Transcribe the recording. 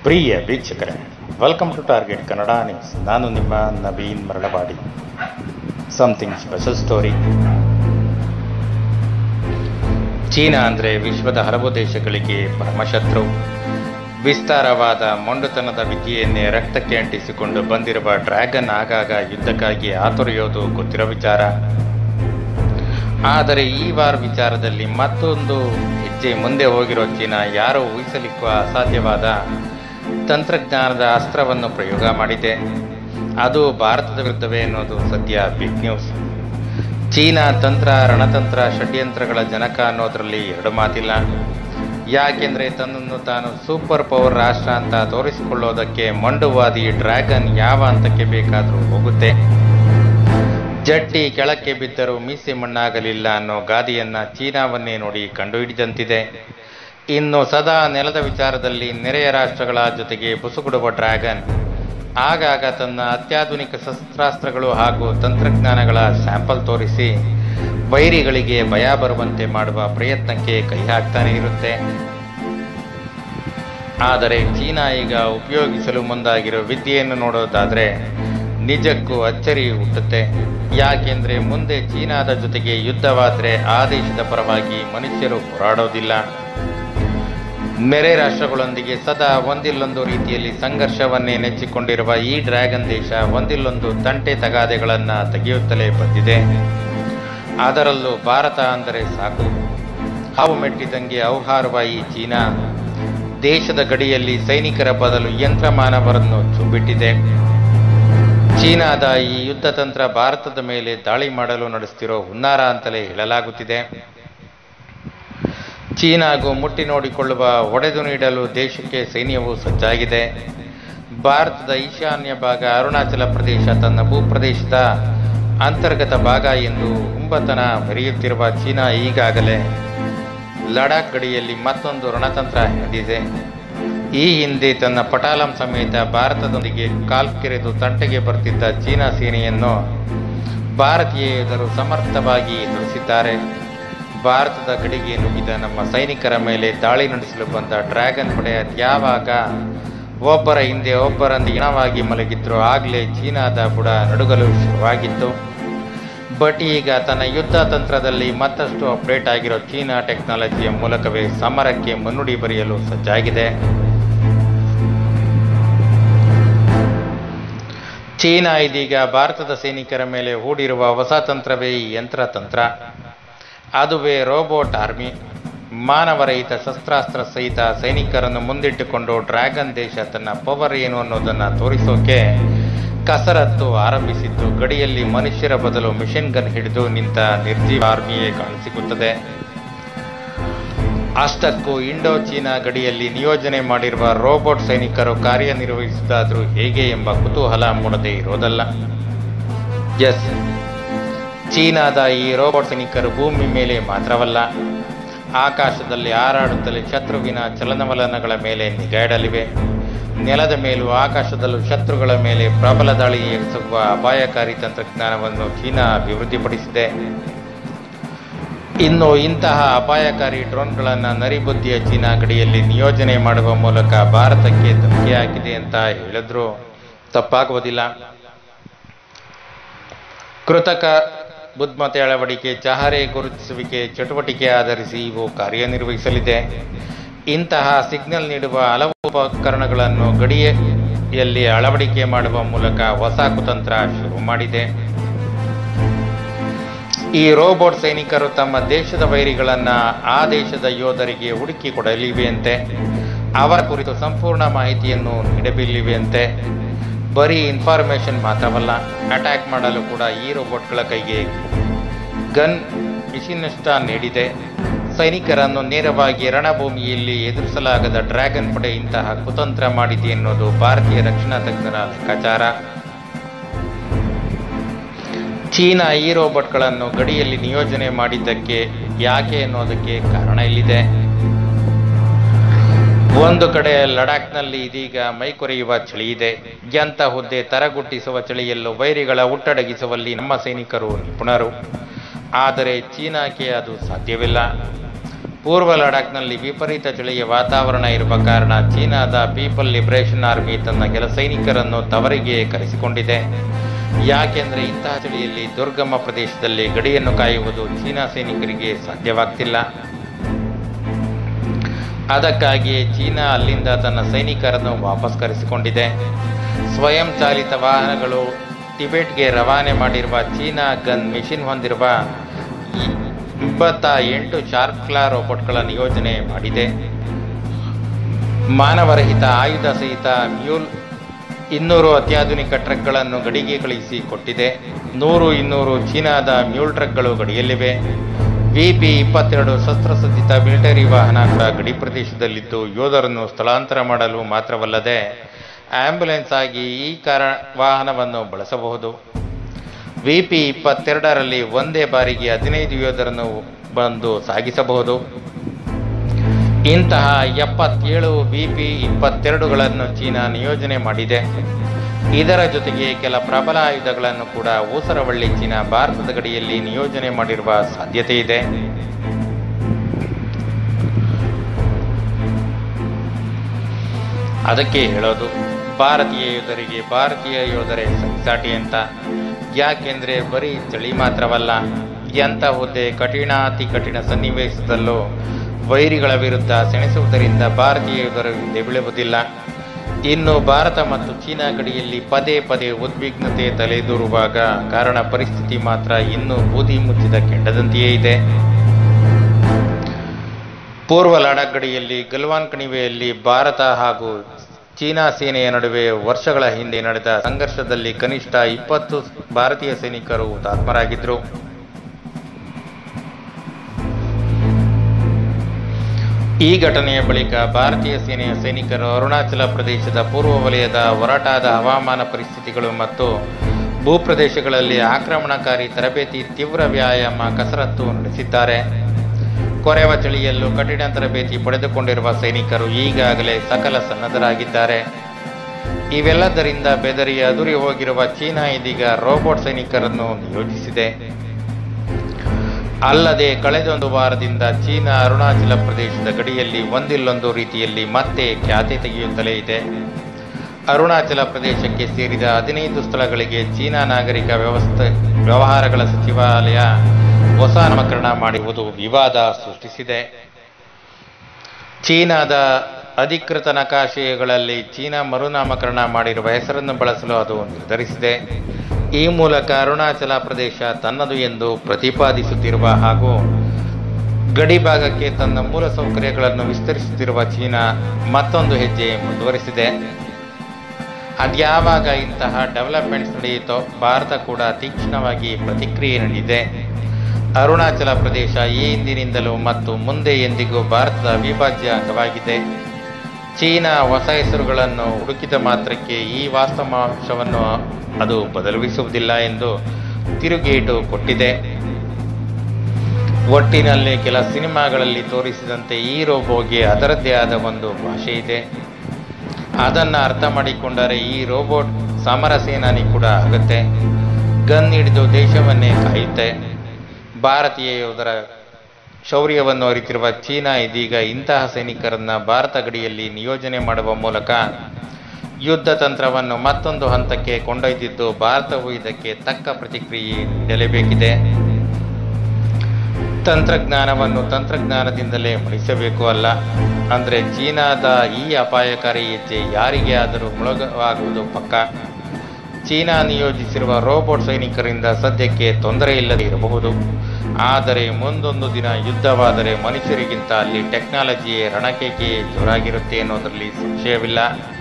ಪ್ರಿಯ ವೀಕ್ಷಕರೇ welcome to target Kannada news ನಾನು ನಿಮ್ಮ Naveen Maralavadi something special story China ಅಂದರೆ ವಿಶ್ವದ ಹಲವು ದೇಶಗಳಿಗೆ ಪರಮಶತ್ರು ವಿಸ್ತಾರವಾದ ಮೊಂಡುತನದ ವಿದ್ಯೆಯನ್ನೇ ರಕ್ತಕ್ಕೆ ಅಂಟಿಸಿಕೊಂಡು ಬಂದಿರುವ ಡ್ರ್ಯಾಗನ್ ಆಗಾಗ ಯುದ್ಧಕ್ಕಾಗಿ ಆತುರಿಯೋದು ಗೊತ್ತಿರೋ ವಿಚಾರ ಆದರೆ ಈ ವಾರ ವಿಚಾರದಲ್ಲಿ ಮತ್ತೊಂದು ಹೆಜ್ಜೆ ಮುಂದೆ ಹೋಗಿರೋ ಚೀನಾ ಯಾರೋ ಊಹಿಸಲಿಕ್ಕೂ ಅಸಾಧ್ಯವಾದ ತಂತ್ರಜ್ಞಾನದ ಅಸ್ತ್ರವನ್ನು ಪ್ರಯೋಗ ಮಾಡಿದೆ ಅದು ಭಾರತದ ವಿರುದ್ಧವೇ ಅನ್ನೋದು ಸದ್ಯ ಬಿಗ್ ನ್ಯೂಸ್ ಚೀನಾ ತಂತ್ರ ರಣತಂತ್ರ ಷಡ್ಯಂತ್ರಗಳ ಜನಕ ಅನ್ನೋದರಲ್ಲಿ ಎರಡು ಮಾತಿಲ್ಲ ಯಾಕೆಂದರೆ ತನ್ನನ್ನು ತಾನು ಸೂಪರ್ ಪವರ್ ರಾಷ್ಟ್ರ ಅಂತ ತೋರಿಸಿಕೊಳ್ಳೋದಕ್ಕೆ ಮಂಡುವಾದಿ ಡ್ರ್ಯಾಗನ್ ಯಾವ ಹಂತಕ್ಕೆ ಬೇಕಾದರೂ ಹೋಗುತ್ತೆ ಜಟ್ಟಿ ಕೆಳಕ್ಕೆ ಬಿದ್ದರೂ ಮೀಸೆ ಮಣ್ಣಾಗಲಿಲ್ಲ ಅನ್ನೋ ಗಾದೆಯನ್ನ ಚೀನಾವನ್ನೇ ನೋಡಿ ಕಂಡುಹಿಡಿದಂತಿದೆ ಇನ್ನು ಸದಾ ನೆಲದ ವಿಚಾರದಲ್ಲಿ ನೆರೆಯ ರಾಷ್ಟ್ರಗಳ ಜೊತೆಗೆ ಬುಸುಗುಡುವ ಡ್ರ್ಯಾಗನ್ ಆಗಾಗ ತನ್ನ ಅತ್ಯಾಧುನಿಕ ಶಸ್ತ್ರಾಸ್ತ್ರಗಳು ಹಾಗೂ ತಂತ್ರಜ್ಞಾನಗಳ ಸ್ಯಾಂಪಲ್ ತೋರಿಸಿ ವೈರಿಗಳಿಗೆ ಭಯ ಬರುವಂತೆ ಮಾಡುವ ಪ್ರಯತ್ನಕ್ಕೆ ಕೈ ಹಾಕ್ತಾನೆ ಇರುತ್ತೆ ಆದರೆ ಚೀನಾ ಈಗ ಉಪಯೋಗಿಸಲು ಮುಂದಾಗಿರೋ ವಿದ್ಯೆಯನ್ನು ನೋಡೋದಾದ್ರೆ ನಿಜಕ್ಕೂ ಅಚ್ಚರಿ ಹುಟ್ಟುತ್ತೆ ಯಾಕೆಂದ್ರೆ ಮುಂದೆ ಚೀನಾದ ಜೊತೆಗೆ ಯುದ್ಧವಾದ್ರೆ ಆ ದೇಶದ ಪರವಾಗಿ ಮನುಷ್ಯರು ಹೋರಾಡೋದಿಲ್ಲ ನೆರೆ ರಾಷ್ಟ್ರಗಳೊಂದಿಗೆ ಸದಾ ಒಂದಿಲ್ಲೊಂದು ರೀತಿಯಲ್ಲಿ ಸಂಘರ್ಷವನ್ನೇ ನೆಚ್ಚಿಕೊಂಡಿರುವ ಈ ಡ್ರ್ಯಾಗನ್ ದೇಶ ಒಂದಿಲ್ಲೊಂದು ತಂಟೆ ತಗಾದೆಗಳನ್ನ ತೆಗೆಯುತ್ತಲೇ ಬಂದಿದೆ ಅದರಲ್ಲೂ ಭಾರತ ಅಂದರೆ ಸಾಕು ಹಾವು ಮೆಟ್ಟಿದಂಗೆ ಔಹಾರುವ ಈ ಚೀನಾ ದೇಶದ ಗಡಿಯಲ್ಲಿ ಸೈನಿಕರ ಬದಲು ಯಂತ್ರಮಾನವರನ್ನು ಚುಬಿಟ್ಟಿದೆ ಚೀನಾದ ಈ ಯುದ್ಧ ತಂತ್ರ ಭಾರತದ ಮೇಲೆ ದಾಳಿ ಮಾಡಲು ನಡೆಸ್ತಿರೋ ಹುನ್ನಾರ ಅಂತಲೇ ಹೇಳಲಾಗುತ್ತಿದೆ ಚೀನಾಗೂ ಮುಟ್ಟಿ ನೋಡಿಕೊಳ್ಳುವ ಒಡೆದು ನೀಡಲು ದೇಶಕ್ಕೆ ಸೈನ್ಯವು ಸಜ್ಜಾಗಿದೆ ಭಾರತದ ಈಶಾನ್ಯ ಭಾಗ ಅರುಣಾಚಲ ಪ್ರದೇಶ ತನ್ನ ಭೂಪ್ರದೇಶದ ಅಂತರ್ಗತ ಭಾಗ ಎಂದು ಹುಂಬತನ ಮೆರೆಯುತ್ತಿರುವ ಚೀನಾ ಈಗಾಗಲೇ ಲಡಾಖ್ ಗಡಿಯಲ್ಲಿ ಮತ್ತೊಂದು ರಣತಂತ್ರ ಹೆಣೆದಿದೆ ಈ ಹಿಂದೆ ತನ್ನ ಪಟಾಲಂ ಸಮೇತ ಭಾರತದೊಂದಿಗೆ ಕಾಲ್ಕೆರೆದು ತಂಟೆಗೆ ಬರ್ತಿದ್ದ ಚೀನಾ ಸೇನೆಯನ್ನು ಭಾರತೀಯ ಯೋಧರು ಸಮರ್ಥವಾಗಿ ಎದುರಿಸಿದ್ದಾರೆ ಭಾರತದ ಗಡಿಗೆ ನುಗ್ಗಿದ ನಮ್ಮ ಸೈನಿಕರ ಮೇಲೆ ದಾಳಿ ನಡೆಸಲು ಬಂದ ಡ್ರ್ಯಾಗನ್ ಪಡೆ ಯಾವಾಗ ಒಬ್ಬರ ಹಿಂದೆ ಒಬ್ಬರಂದು ಇಣವಾಗಿ ಮಲಗಿದ್ರು ಆಗಲೇ ಚೀನಾದ ಬುಡ ನಡುಗಲು ಶುರುವಾಗಿತ್ತು ಬಟ್ ಈಗ ತನ್ನ ಯುದ್ಧ ತಂತ್ರದಲ್ಲಿ ಮತ್ತಷ್ಟು ಅಪ್ಡೇಟ್ ಆಗಿರೋ ಚೀನಾ ಟೆಕ್ನಾಲಜಿಯ ಮೂಲಕವೇ ಸಮರಕ್ಕೆ ಮುನ್ನುಡಿ ಬರೆಯಲು ಸಜ್ಜಾಗಿದೆ ಚೀನಾ ಇದೀಗ ಭಾರತದ ಸೈನಿಕರ ಮೇಲೆ ಹೂಡಿರುವ ಹೊಸ ತಂತ್ರವೇ ಈ ಯಂತ್ರ ತಂತ್ರ ಅದುವೇ ರೋಬೋಟ್ ಆರ್ಮಿ ಮಾನವರಹಿತ ಶಸ್ತ್ರಾಸ್ತ್ರ ಸಹಿತ ಸೈನಿಕರನ್ನು ಮುಂದಿಟ್ಟುಕೊಂಡು ಡ್ರ್ಯಾಗನ್ ದೇಶ ತನ್ನ ಪವರ್ ಏನು ಅನ್ನೋದನ್ನು ತೋರಿಸೋಕೆ ಕಸರತ್ತು ಆರಂಭಿಸಿದ್ದು ಗಡಿಯಲ್ಲಿ ಮನುಷ್ಯರ ಬದಲು ಮಿಷನ್ ಗನ್ ಹಿಡಿದು ನಿಂತ ನಿರ್ಜೀವ ಆರ್ಮಿಯೇ ಕಾಣಸಿಗುತ್ತದೆ ಅಷ್ಟಕ್ಕೂ ಇಂಡೋ ಚೀನಾ ಗಡಿಯಲ್ಲಿ ನಿಯೋಜನೆ ಮಾಡಿರುವ ರೋಬೋಟ್ ಸೈನಿಕರು ಕಾರ್ಯನಿರ್ವಹಿಸಿದಾದ್ರೂ ಹೇಗೆ ಎಂಬ ಕುತೂಹಲ ಮೂಡದೇ ಇರೋದಲ್ಲ ಎಸ್ ಚೀನಾದ ಈ ರೋಬೋಟ್ ಸೈನಿಕರು ಭೂಮಿ ಮೇಲೆ ಮಾತ್ರವಲ್ಲ ಆಕಾಶದಲ್ಲಿ ಹಾರಾಡುತ್ತಲೇ ಶತ್ರುವಿನ ಚಲನವಲನಗಳ ಮೇಲೆ ನಿಗಾ ಇಡಲಿವೆ ನೆಲದ ಮೇಲೂ ಆಕಾಶದಲ್ಲೂ ಶತ್ರುಗಳ ಮೇಲೆ ಪ್ರಬಲ ದಾಳಿ ಎಸಗುವ ಅಪಾಯಕಾರಿ ತಂತ್ರಜ್ಞಾನವನ್ನು ಚೀನಾ ಅಭಿವೃದ್ಧಿಪಡಿಸಿದೆ ಇನ್ನು ಇಂತಹ ಅಪಾಯಕಾರಿ ಡ್ರೋನ್ಗಳನ್ನು ನರಿಬುದ್ಧಿಯ ಚೀನಾ ಗಡಿಯಲ್ಲಿ ನಿಯೋಜನೆ ಮಾಡುವ ಮೂಲಕ ಭಾರತಕ್ಕೆ ಧಮಕಿ ಹಾಕಿದೆ ಅಂತ ಹೇಳಿದ್ರೂ ತಪ್ಪಾಗುವುದಿಲ್ಲ ಕೃತಕ ಬುದ್ಧಿಮತ್ತೆ ಅಳವಡಿಕೆ ಚಹರೆ ಗುರುತಿಸುವಿಕೆ ಚಟುವಟಿಕೆ ಆಧರಿಸಿ ಇವು ಕಾರ್ಯನಿರ್ವಹಿಸಲಿದೆ ಇಂತಹ ಸಿಗ್ನಲ್ ನೀಡುವ ಹಲವು ಉಪಕರಣಗಳನ್ನು ಗಡಿಯಲ್ಲಿ ಅಳವಡಿಕೆ ಮಾಡುವ ಮೂಲಕ ಹೊಸ ಕುತಂತ್ರ ಶುರು ಮಾಡಿದೆ ಈ ರೋಬೋಟ್ ಸೈನಿಕರು ತಮ್ಮ ದೇಶದ ವೈರಿಗಳನ್ನ ಆ ದೇಶದ ಯೋಧರಿಗೆ ಹುಡುಕಿ ಕೊಡಲಿವೆಯಂತೆ ಅವರ ಕುರಿತು ಸಂಪೂರ್ಣ ಮಾಹಿತಿಯನ್ನು ನೀಡಬಲ್ಲಿವೆಯಂತೆ ಬರೀ ಇನ್ಫಾರ್ಮೇಶನ್ ಮಾತ್ರವಲ್ಲ ಅಟ್ಯಾಕ್ ಮಾಡಲು ಕೂಡ ಈ ರೋಬೋಟ್ಗಳ ಕೈಗೆ ಗನ್ ಮಿಷಿನಷ್ಟ ನೀಡಿದೆ ಸೈನಿಕರನ್ನು ನೇರವಾಗಿ ರಣಭೂಮಿಯಲ್ಲಿ ಎದುರಿಸಲಾಗದ ಡ್ರ್ಯಾಗನ್ ಪಡೆ ಇಂತಹ ಕುತಂತ್ರ ಮಾಡಿದೆ ಎನ್ನುವುದು ಭಾರತೀಯ ರಕ್ಷಣಾ ತಜ್ಞರ ಲೆಕ್ಕಾಚಾರ ಚೀನಾ ಈ ರೋಬೋಟ್ಗಳನ್ನು ಗಡಿಯಲ್ಲಿ ನಿಯೋಜನೆ ಮಾಡಿದ್ದಕ್ಕೆ ಯಾಕೆ ಅನ್ನೋದಕ್ಕೆ ಕಾರಣ ಇಲ್ಲಿದೆ ಒಂದು ಕಡೆ ಲಡಾಖ್ನಲ್ಲಿ ಇದೀಗ ಮೈಕೊರೆಯುವ ಚಳಿ ಇದೆ ಎಂಥ ಹುದ್ದೆ ತರಗುಟ್ಟಿಸುವ ಚಳಿಯಲ್ಲೂ ವೈರಿಗಳ ಹುಟ್ಟಡಗಿಸುವಲ್ಲಿ ನಮ್ಮ ಸೈನಿಕರು ನಿಪುಣರು ಆದರೆ ಚೀನಾಕ್ಕೆ ಅದು ಸಾಧ್ಯವಿಲ್ಲ ಪೂರ್ವ ಲಡಾಖ್ನಲ್ಲಿ ವಿಪರೀತ ಚಳಿಯ ವಾತಾವರಣ ಇರುವ ಕಾರಣ ಚೀನಾದ ಪೀಪಲ್ ಲಿಬರೇಷನ್ ಆರ್ಮಿ ತನ್ನ ಕೆಲ ಸೈನಿಕರನ್ನು ತವರಿಗೆ ಕರೆಸಿಕೊಂಡಿದೆ ಯಾಕೆಂದರೆ ಇಂತಹ ಚಳಿಯಲ್ಲಿ ದುರ್ಗಮ ಪ್ರದೇಶದಲ್ಲಿ ಗಡಿಯನ್ನು ಕಾಯುವುದು ಚೀನಾ ಸೈನಿಕರಿಗೆ ಸಾಧ್ಯವಾಗ್ತಿಲ್ಲ ಅದಕ್ಕಾಗಿಯೇ ಚೀನಾ ಅಲ್ಲಿಂದ ತನ್ನ ಸೈನಿಕರನ್ನು ವಾಪಸ್ ಕರೆಸಿಕೊಂಡಿದೆ ಸ್ವಯಂ ಚಾಲಿತ ವಾಹನಗಳು ಟಿಬೆಟ್ಗೆ ರವಾನೆ ಮಾಡಿರುವ ಚೀನಾ ಗನ್ ಮಿಷಿನ್ ಹೊಂದಿರುವ ಇಪ್ಪತ್ತ ಎಂಟು ಶಾರ್ಕ್ಲಾ ರೋಬೋಟ್ಗಳ ನಿಯೋಜನೆ ಮಾಡಿದೆ ಮಾನವರಹಿತ ಆಯುಧ ಸಹಿತ ಮ್ಯೂಲ್ ಇನ್ನೂರು ಅತ್ಯಾಧುನಿಕ ಟ್ರಕ್ಗಳನ್ನು ಗಡಿಗೆ ಕಳುಹಿಸಿ ಕೊಟ್ಟಿದೆ ನೂರು ಇನ್ನೂರು ಚೀನಾದ ಮ್ಯೂಲ್ ಟ್ರಕ್ಗಳು ಗಡಿಯಲ್ಲಿವೆ ವಿಪಿ ಇಪ್ಪತ್ತೆರಡು ಶಸ್ತ್ರಸಜ್ಜಿತ ಮಿಲಿಟರಿ ವಾಹನ ಕೂಡ ಗಡಿ ಪ್ರದೇಶದಲ್ಲಿದ್ದು ಯೋಧರನ್ನು ಸ್ಥಳಾಂತರ ಮಾಡಲು ಮಾತ್ರವಲ್ಲದೆ ಆಂಬ್ಯುಲೆನ್ಸ್ ಆಗಿ ಈ ಕಾರ ವಾಹನವನ್ನು ಬಳಸಬಹುದು ವಿಪಿ ಇಪ್ಪತ್ತೆರಡರಲ್ಲಿ ಒಂದೇ ಬಾರಿಗೆ ಹದಿನೈದು ಯೋಧರನ್ನು ಬಂದು ಸಾಗಿಸಬಹುದು ಇಂತಹ ಎಪ್ಪತ್ತೇಳು ವಿಪಿ ಇಪ್ಪತ್ತೆರಡುಗಳನ್ನು ಚೀನಾ ನಿಯೋಜನೆ ಮಾಡಿದೆ ಇದರ ಜೊತೆಗೆ ಕೆಲ ಪ್ರಬಲ ಆಯುಧಗಳನ್ನು ಕೂಡ ಊಸರವಳ್ಳಿ ಚೀನಾ ಭಾರತದ ಗಡಿಯಲ್ಲಿ ನಿಯೋಜನೆ ಮಾಡಿರುವ ಸಾಧ್ಯತೆ ಇದೆ ಅದಕ್ಕೆ ಹೇಳೋದು ಭಾರತೀಯ ಯೋಧರಿಗೆ ಭಾರತೀಯ ಯೋಧರೇ ಸರಿಸಾಟಿ ಅಂತ ಯಾಕೆಂದ್ರೆ ಬರೀ ಚಳಿ ಮಾತ್ರವಲ್ಲ ಎಂಥ ಹುದ್ದೆ ಕಠಿಣ ಅತಿ ಕಠಿಣ ಸನ್ನಿವೇಶದಲ್ಲೂ ವೈರಿಗಳ ವಿರುದ್ಧ ಸೆಣಸುವುದರಿಂದ ಭಾರತೀಯ ಯೋಧರು ಹಿಂದೆ ಬೀಳುವುದಿಲ್ಲ ಇನ್ನು ಭಾರತ ಮತ್ತು ಚೀನಾ ಗಡಿಯಲ್ಲಿ ಪದೇ ಪದೇ ಉದ್ವಿಗ್ನತೆ ತಲೆದೂರುವಾಗ ಕಾರಣ ಪರಿಸ್ಥಿತಿ ಮಾತ್ರ ಇನ್ನೂ ಬೂದಿ ಮುಚ್ಚಿದ ಕೆಂಡದಂತೆಯೇ ಇದೆ ಪೂರ್ವ ಲಡಾಖ್ ಗಡಿಯಲ್ಲಿ ಗಲ್ವಾನ್ ಕಣಿವೆಯಲ್ಲಿ ಭಾರತ ಹಾಗೂ ಚೀನಾ ಸೇನೆಯ ನಡುವೆ ವರ್ಷಗಳ ಹಿಂದೆ ನಡೆದ ಸಂಘರ್ಷದಲ್ಲಿ ಕನಿಷ್ಠ ಇಪ್ಪತ್ತು ಭಾರತೀಯ ಸೈನಿಕರು ಹುತಾತ್ಮರಾಗಿದ್ದರು ಈ ಘಟನೆಯ ಬಳಿಕ ಭಾರತೀಯ ಸೇನೆಯ ಸೈನಿಕರು ಅರುಣಾಚಲ ಪ್ರದೇಶದ ಪೂರ್ವ ವಲಯದ ಒರಟಾದ ಹವಾಮಾನ ಪರಿಸ್ಥಿತಿಗಳು ಮತ್ತು ಭೂಪ್ರದೇಶಗಳಲ್ಲಿ ಆಕ್ರಮಣಕಾರಿ ತರಬೇತಿ ತೀವ್ರ ವ್ಯಾಯಾಮ ಕಸರತ್ತು ನಡೆಸಿದ್ದಾರೆ ಕೊರೆವ ಚಳಿಯಲ್ಲೂ ಕಠಿಣ ತರಬೇತಿ ಪಡೆದುಕೊಂಡಿರುವ ಸೈನಿಕರು ಈಗಾಗಲೇ ಸಕಲ ಸನ್ನದ್ಧರಾಗಿದ್ದಾರೆ ಇವೆಲ್ಲದರಿಂದ ಬೆದರಿ ಅದುರಿ ಹೋಗಿರುವ ಚೀನಾ ಇದೀಗ ರೋಬೋಟ್ ಸೈನಿಕರನ್ನು ನಿಯೋಜಿಸಿದೆ ಅಲ್ಲದೆ ಕಳೆದೊಂದು ವಾರದಿಂದ ಚೀನಾ ಅರುಣಾಚಲ ಪ್ರದೇಶದ ಗಡಿಯಲ್ಲಿ ಒಂದಿಲ್ಲೊಂದು ರೀತಿಯಲ್ಲಿ ಮತ್ತೆ ಖ್ಯಾತಿ ತೆಗೆಯುತ್ತಲೇ ಇದೆ ಅರುಣಾಚಲ ಪ್ರದೇಶಕ್ಕೆ ಸೇರಿದ ಹದಿನೈದು ಸ್ಥಳಗಳಿಗೆ ಚೀನಾ ನಾಗರಿಕ ವ್ಯವಸ್ಥೆ ವ್ಯವಹಾರಗಳ ಸಚಿವಾಲಯ ಹೊಸ ನಾಮಕರಣ ಮಾಡಿರುವುದು ವಿವಾದ ಸೃಷ್ಟಿಸಿದೆ ಚೀನಾದ ಅಧಿಕೃತ ನಕಾಶೆಗಳಲ್ಲಿ ಚೀನಾ ಮರುನಾಮಕರಣ ಮಾಡಿರುವ ಹೆಸರನ್ನು ಬಳಸಲು ಅದು ನಿರ್ಧರಿಸಿದೆ ಈ ಮೂಲಕ ಅರುಣಾಚಲ ಪ್ರದೇಶ ತನ್ನದು ಎಂದು ಪ್ರತಿಪಾದಿಸುತ್ತಿರುವ ಹಾಗೂ ಗಡಿ ಭಾಗಕ್ಕೆ ತನ್ನ ಮೂಲಸೌಕರ್ಯಗಳನ್ನು ವಿಸ್ತರಿಸುತ್ತಿರುವ ಚೀನಾ ಮತ್ತೊಂದು ಹೆಜ್ಜೆ ಮುಂದುವರಿಸಿದೆ ಅದ್ಯಾವಾಗ ಇಂತಹ ಡೆವಲಪ್ಮೆಂಟ್ಸ್ ನಡೆಯಿತೋ ಭಾರತ ಕೂಡ ತೀಕ್ಷ್ಣವಾಗಿ ಪ್ರತಿಕ್ರಿಯೆ ನೀಡಿದೆ ಅರುಣಾಚಲ ಪ್ರದೇಶ ಈ ಹಿಂದಿನಿಂದಲೂ ಮತ್ತು ಮುಂದೆ ಎಂದಿಗೂ ಭಾರತದ ಅವಿಭಾಜ್ಯ ಅಂಗವಾಗಿದೆ ಚೀನಾ ಹೊಸ ಹೆಸರುಗಳನ್ನು ಹುಡುಕಿದ ಮಾತ್ರಕ್ಕೆ ಈ ವಾಸ್ತವಾಂಶವನ್ನು ಅದು ಬದಲಿಸುವುದಿಲ್ಲ ಎಂದು ತಿರುಗೇಟು ಕೊಟ್ಟಿದೆ ಒಟ್ಟಿನಲ್ಲಿ ಕೆಲ ಸಿನಿಮಾಗಳಲ್ಲಿ ತೋರಿಸಿದಂತೆ ಈ ರೋಬೋಗೆ ಅದರದ್ದೇ ಆದ ಒಂದು ಭಾಷೆ ಇದೆ ಅದನ್ನು ಅರ್ಥ ಮಾಡಿಕೊಂಡರೆ ಈ ರೋಬೋಟ್ ಸಮರ ಸೇನಾನಿ ಕೂಡ ಆಗುತ್ತೆ ಗನ್ ಹಿಡಿದು ದೇಶವನ್ನೇ ಕಾಯುತ್ತೆ ಭಾರತೀಯ ಯೋಧರ ಶೌರ್ಯವನ್ನು ಅರಿತಿರುವ ಚೀನಾ ಇದೀಗ ಇಂತಹ ಸೈನಿಕರನ್ನ ಭಾರತ ಗಡಿಯಲ್ಲಿ ನಿಯೋಜನೆ ಮಾಡುವ ಮೂಲಕ ಯುದ್ಧ ತಂತ್ರವನ್ನು ಮತ್ತೊಂದು ಹಂತಕ್ಕೆ ಕೊಂಡೊಯ್ದಿದ್ದು ಭಾರತವು ಇದಕ್ಕೆ ತಕ್ಕ ಪ್ರತಿಕ್ರಿಯೆ ನೀಡಲೇಬೇಕಿದೆ ತಂತ್ರಜ್ಞಾನವನ್ನು ತಂತ್ರಜ್ಞಾನದಿಂದಲೇ ಮಣಿಸಬೇಕು ಅಲ್ಲ ಅಂದರೆ ಚೀನಾದ ಈ ಅಪಾಯಕಾರಿ ಹೆಜ್ಜೆ ಯಾರಿಗೆ ಆದರೂ ಮುಳುಗವಾಗುವುದು ಪಕ್ಕ ಚೀನಾ ನಿಯೋಜಿಸಿರುವ ರೋಬೋಟ್ ಸೈನಿಕರಿಂದ ಸದ್ಯಕ್ಕೆ ತೊಂದರೆ ಇಲ್ಲದೆ ಇರಬಹುದು ಆದರೆ ಮುಂದೊಂದು ದಿನ ಯುದ್ಧವಾದರೆ ಮನುಷ್ಯರಿಗಿಂತ ಅಲ್ಲಿ ಟೆಕ್ನಾಲಜಿಯೇ ರಣಕೇಕೆ ಜೋರಾಗಿರುತ್ತೆ ಅನ್ನೋದರಲ್ಲಿ ಸಂಶಯವಿಲ್ಲ